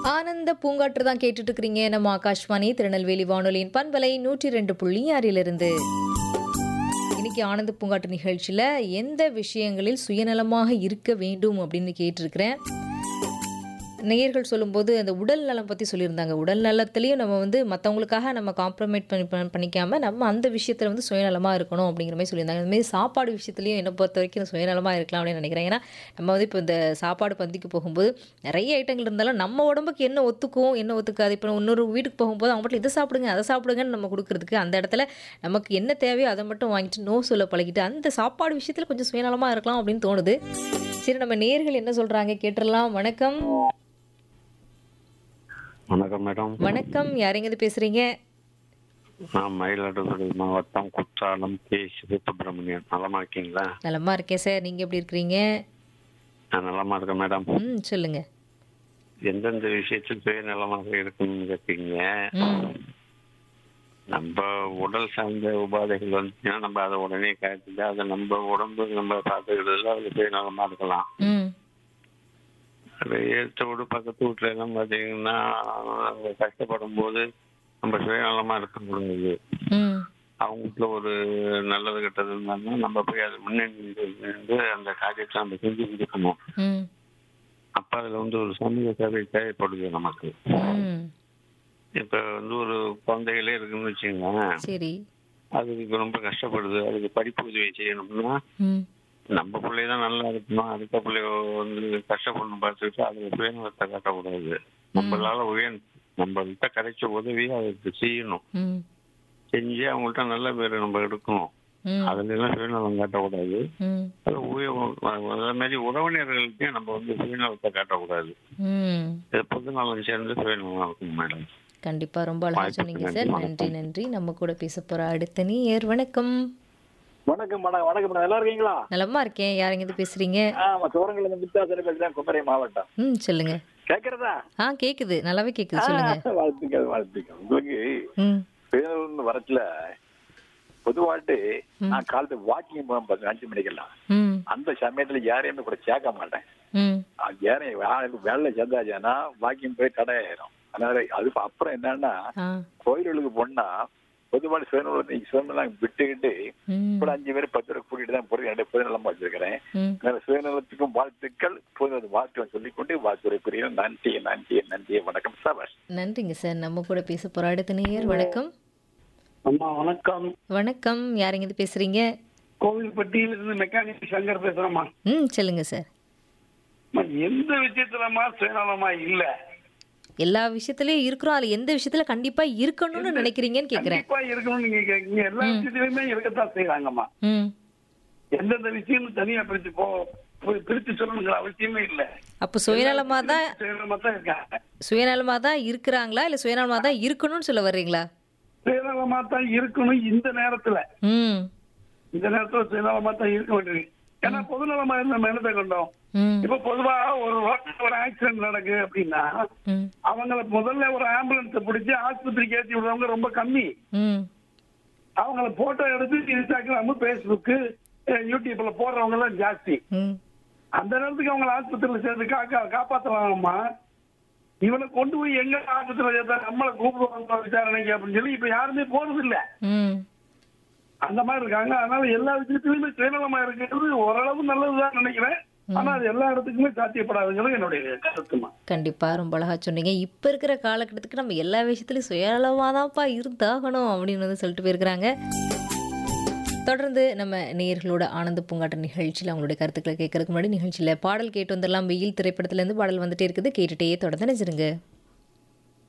ஆனந்த பூங்காற்று தான் கேட்டுட்டு இருக்கிறீங்க நம்ம ஆகாஷ்வாணி திருநெல்வேலி வானொலியின் பண்பலை நூற்றி ரெண்டு புள்ளி ஆறிலிருந்து இன்னைக்கு ஆனந்த பூங்காற்று நிகழ்ச்சியில் எந்த விஷயங்களில் சுயநலமாக இருக்க வேண்டும் அப்படின்னு கேட்டிருக்கிறேன் நேயர்கள் சொல்லும்போது அந்த உடல் நலம் பற்றி சொல்லியிருந்தாங்க உடல் நலத்துலேயும் நம்ம வந்து மற்றவங்களுக்காக நம்ம காம்ப்ரமைட் பண்ணி பண்ண- பண்ணிக்காம நம்ம அந்த விஷயத்தில் வந்து சுயநலமாக இருக்கணும் அப்படிங்கிற மாதிரி சொல்லியிருந்தாங்க அதுமாரி சாப்பாடு விஷயத்துலையும் என்னை பொறுத்த வரைக்கும் சுயநலமாக இருக்கலாம் அப்படின்னு நினைக்கிறேன் ஏன்னா நம்ம வந்து இப்போ இந்த சாப்பாடு பந்திக்கு போகும்போது நிறைய ஐட்டங்கள் இருந்தாலும் நம்ம உடம்புக்கு என்ன ஒத்துக்கும் என்ன ஒத்துக்காது இப்போ இன்னொரு வீட்டுக்கு போகும்போது அவங்க மட்டும் இதை சாப்பிடுங்க அதை சாப்பிடுங்கன்னு நம்ம கொடுக்குறதுக்கு அந்த இடத்துல நமக்கு என்ன தேவையோ அதை மட்டும் வாங்கிட்டு நோ சொல்ல பழகிட்டு அந்த சாப்பாடு விஷயத்தில் கொஞ்சம் சுயநலமாக இருக்கலாம் அப்படின்னு தோணுது சரி நம்ம நேர்கள் என்ன சொல்கிறாங்க கேட்டுடலாம் வணக்கம் வணக்கம் மேடம் வணக்கம் யாரெங்கது பேசுறீங்க நான் மயிலாடுதுறை மாவட்டம் குற்றாலம் கே சிவசுப்பிரமணியன் நலமா இருக்கீங்களா நலமா இருக்கேன் சார் நீங்க எப்படி இருக்கிறீங்க நான் நலமா இருக்கேன் மேடம் ம் சொல்லுங்க எந்தெந்த விஷயத்தில் சுயநலமாக இருக்கணும்னு கேட்பீங்க ம் நம்ம உடல் சார்ந்த உபாதைகள் வந்துச்சுன்னா நம்ம அதை உடனே காய்ச்சிட்டு அதை நம்ம உடம்பு நம்ம பார்த்துக்கிறதுல அதில் சுயநலமா இருக்கலாம் ம் அது எடுத்த விட பக்கத்து வீட்டுல எல்லாம் பார்த்தீங்கன்னா அவங்க கஷ்டப்படும் போது நம்ம சுயநலமா இருக்கக்கூடாது ம் அவங்க வீட்டுல ஒரு நல்லது கெட்டது இருந்தாங்கன்னா நம்ம போய் அது முன்னணி நின்று அந்த காரியத்தை நம்ம செஞ்சு கொடுக்கணும் ம் அப்ப அதுல வந்து ஒரு சமூக சேவை தேவைப்படுது நமக்கு ம் இப்ப வந்து ஒரு குழந்தைகளே இருக்குன்னு வச்சுங்களேன் சரி அதுக்கு ரொம்ப கஷ்டப்படுது அதுக்கு படிப்பு உதவி செய்யணும்னா ம் நம்ம பிள்ளை தான் நல்லா இருக்கணும் அடுத்த பிள்ளைய வந்து கஷ்டப்படணும் பார்த்துக்கிட்டு அதுல சுயநலத்தை காட்டக்கூடாது நம்மளால உயர் நம்மள்கிட்ட கிடைச்ச உதவியை அதுக்கு செய்யணும் ம் செஞ்சு அவங்கள்ட்ட நல்ல பேரை நம்ம எடுக்கணும் ம் அதுல எல்லாம் சுயநலம் காட்டக்கூடாது ம் அது உய- அதே மாதிரி உறவினர்கள்ட்டையும் நம்ம வந்து சுயநலத்தை காட்டக்கூடாது ம் இது பொது நலம் சேர்ந்து சுயநலம் இருக்கும் மேடம் கண்டிப்பா ரொம்ப அழகா வாய்ப்புக்கு சொன்னீங்க நன்றி, சார் வணக்கம். நன்றி நன்றி நம்ம கூட பேச போற அடுத்த நீர் வணக்கம் வணக்கம் மேடம் வணக்கம் மேடம் நல்லா இருக்கீங்களா நலமா இருக்கேன் யாரெங்கது பேசுறீங்க ஆமா சோரங்கல இருந்து வித்தாசன பேசுறேன் குமரி மாவட்டம் ம் சொல்லுங்க கேக்குறதா ஆ கேக்குது நல்லாவே கேக்குது சொல்லுங்க ஆ, வாழ்த்துக்கள் வாழ்த்துக்கள் உங்களுக்கு ம் பேருந்து வரத்துல பொதுவாட்டு நான் காலத்து வாக்கிங் போவேன் பாருங்க அஞ்சு மணிக்கெல்லாம் ம் அந்த சமயத்துல யாரையுமே கூட சேர்க்க மாட்டேன் ம் அது யாரையும் வே- வேலை சேர்ந்தாச்சுன்னா வாக்கிங் போய் தடையாயிரும் அதனால அதுக்கு அப்புறம் என்னன்னா ஆ கோயில்களுக்கு போனா பொதுவாக சுயநலத்தை சுயநலம் விட்டுக்கிட்டு ம் கூட அஞ்சு பேர் பத்து பேர் கூட்டிட்டு தான் போறது என்னுடைய பொதுநலமா வச்சிருக்கிறேன் ம் அதனால சுயநலத்துக்கும் வாழ்த்துக்கள் பொது வாழ்த்து சொல்லிக்கொண்டு வாழ்த்துறைக்குரிய நன்றி நன்றி நன்றி வணக்கம் சபாஷ் நன்றிங்க சார் நம்ம கூட பேச போற அடுத்த நேயர் வணக்கம் அம்மா வணக்கம் வணக்கம் யாரெங்கது பேசுறீங்க கோவில்பட்டியில இருந்து மெக்கானிக் சங்கர் பேசுறேம்மா ம் சொல்லுங்க சார் அம்மா, எந்த விஷயத்துலமா சுயநலமா இல்ல எல்லா விஷயத்துலயும் இருக்கிறோம் அதுல எந்த விஷயத்துல கண்டிப்பா இருக்கணும்னு நினைக்கிறீங்கன்னு கேக்குறேன் கண்டிப்பா இருக்கணும்னு நீங்க கேக்குறீங்க எல்லா விஷயத்திலுமே இருக்கத்தான் செய்யறாங்கம்மா ம் எந்தெந்த விஷயம்னு தனியா பிரிச்சு போ பி- பிரிச்சு சொல்லணுங்கிற அவசியமே இல்ல அப்போ சுயநலமா தான் சுயநலமா தான் இருக்காங்க சுயநலமா தான் இருக்கிறாங்களா இல்ல சுயநலமா தான் இருக்கணும்னு சொல்ல வர்றீங்களா சுயநலமா தான் இருக்கணும் இந்த நேரத்துல ம் இந்த நேரத்துல சுயநலமா தான் இருக்க வேண்டியிருக்கு ஏன்னா பொதுநலமா இருந்த நம்ம என்னத்தை கண்டோம் ம் இப்ப பொதுவா ஒரு ரோட்ல ஒரு ஆக்சிடென்ட் நடக்கு அப்படின்னா ம் அவங்கள முதல்ல ஒரு ஆம்புலன்ஸ் பிடிச்சி ஆஸ்பத்திரிக்கு ஏற்றி விடுறவங்க ரொம்ப கம்மி ம் அவங்கள போட்டோ எடுத்து இன்ஸ்டாகிராம் பேஸ்புக் யூடியூப்ல போடுறவங்க எல்லாம் ஜாஸ்தி ம் அந்த நேரத்துக்கு அவங்கள ஆஸ்பத்திரியில சேர்த்து காக்கா காப்பாத்தலாமா இவனை கொண்டு போய் எங்க ஆஸ்பத்திரியில சேர்த்தா நம்மளை கூப்பிடுவாங்க விசாரணைக்கு அப்படின்னு சொல்லி இப்ப யாருமே போறது இல்ல ம் அந்த மாதிரி இருக்காங்க அதனால எல்லா விஷயத்திலுமே சுயநலமா இருக்கிறது ஓரளவு நல்லதுதான் நினைக்கிறேன் ஆனா அது எல்லா இடத்துக்குமே சாத்தியப்படாதுங்கிறது என்னுடைய கருத்துமா கண்டிப்பா ரொம்ப அழகா சொன்னீங்க இப்ப இருக்கிற காலகட்டத்துக்கு நம்ம எல்லா விஷயத்துலயும் சுயநலமா தான்ப்பா இருந்தாகணும் அப்படின்னு வந்து சொல்லிட்டு போயிருக்கிறாங்க தொடர்ந்து நம்ம நேயர்களோட ஆனந்த பூங்காட்ட நிகழ்ச்சியில் அவங்களுடைய கருத்துக்களை கேட்கறதுக்கு முன்னாடி நிகழ்ச்சியில் பாடல் கேட்டு வந்துடலாம் வெயில் திரைப்படத்துல இருந்து பாடல் வந்துட்டே இருக்குது கேட்டுட்டே தொடர்ந்து நினைச்சிருங்க